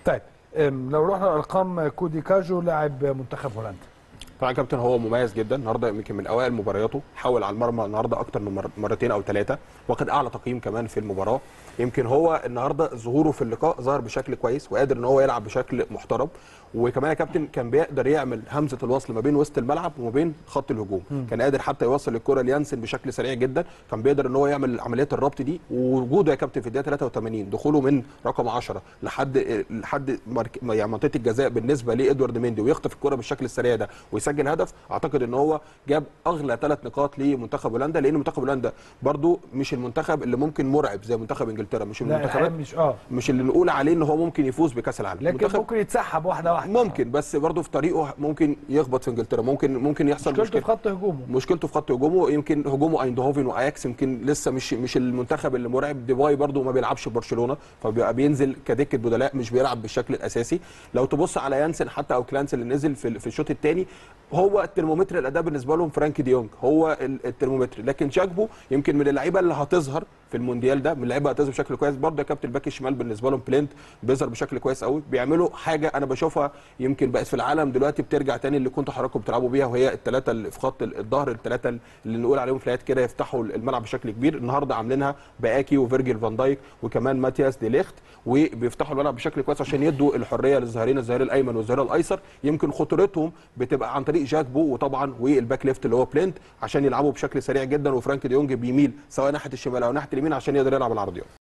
طيب أم، لو رحنا لارقام كودي كاجو لاعب منتخب هولندا طبعا يا كابتن هو مميز جدا النهارده يمكن من اوائل مبارياته حاول على المرمى النهارده اكتر من مر- مرتين او ثلاثه واخد اعلى تقييم كمان في المباراه يمكن هو النهارده ظهوره في اللقاء ظهر بشكل كويس وقادر ان هو يلعب بشكل محترم وكمان يا كابتن كان بيقدر يعمل همزه الوصل ما بين وسط الملعب وما بين خط الهجوم كان قادر حتى يوصل الكره ليانسن بشكل سريع جدا كان بيقدر ان هو يعمل عمليه الربط دي ووجوده يا كابتن في الدقيقه 83 دخوله من رقم 10 لحد لحد مرك... يعني منطقه الجزاء بالنسبه لادوارد ميندي ويخطف الكره بالشكل السريع ده ويسجل هدف اعتقد ان هو جاب اغلى ثلاث نقاط لمنتخب هولندا لان منتخب هولندا برضو مش المنتخب اللي ممكن مرعب زي منتخب انجلترا مش من لا المنتخبات الحقيقة مش اه مش اللي نقول عليه ان هو ممكن يفوز بكاس العالم لكن منتخب ممكن يتسحب واحده واحده ممكن بس برضه في طريقه ممكن يخبط في انجلترا ممكن ممكن يحصل مشكلته مشكله في خط هجومه مشكلته في خط هجومه يمكن هجومه ايندهوفن واياكس يمكن لسه مش مش المنتخب اللي مرعب ديباي برضه ما بيلعبش في برشلونه فبيبقى بينزل كدكه بدلاء مش بيلعب بالشكل الاساسي لو تبص على يانسن حتى او كلانس اللي نزل في في الشوط الثاني هو الترمومتر الاداء بالنسبه لهم فرانك ديونج هو ال- الترمومتر لكن شاكبو يمكن من اللعيبه اللي هتظهر في المونديال ده من اللعيبه هتظهر بشكل كويس برضه يا كابتن الباك الشمال بالنسبه لهم بلينت بيظهر بشكل كويس قوي بيعملوا حاجه انا بشوفها يمكن بقت في العالم دلوقتي بترجع تاني اللي كنتوا حضراتكم بتلعبوا بيها وهي الثلاثه اللي في خط الظهر الثلاثه اللي نقول عليهم فلايات كده يفتحوا الملعب بشكل كبير النهارده عاملينها باكي وفيرجيل فان دايك وكمان ماتياس دي ليخت وبيفتحوا الملعب بشكل كويس عشان يدوا الحريه للظهيرين الظهير الايمن والظهير الايسر يمكن خطورتهم بتبقى عن طريق جاكبو وطبعا والباك ليفت اللي هو بلينت عشان يلعبوا بشكل سريع جدا وفرانك ديونج بيميل سواء ناحيه الشمال او ناحيه اليمين عشان يقدر يلعب العرضيات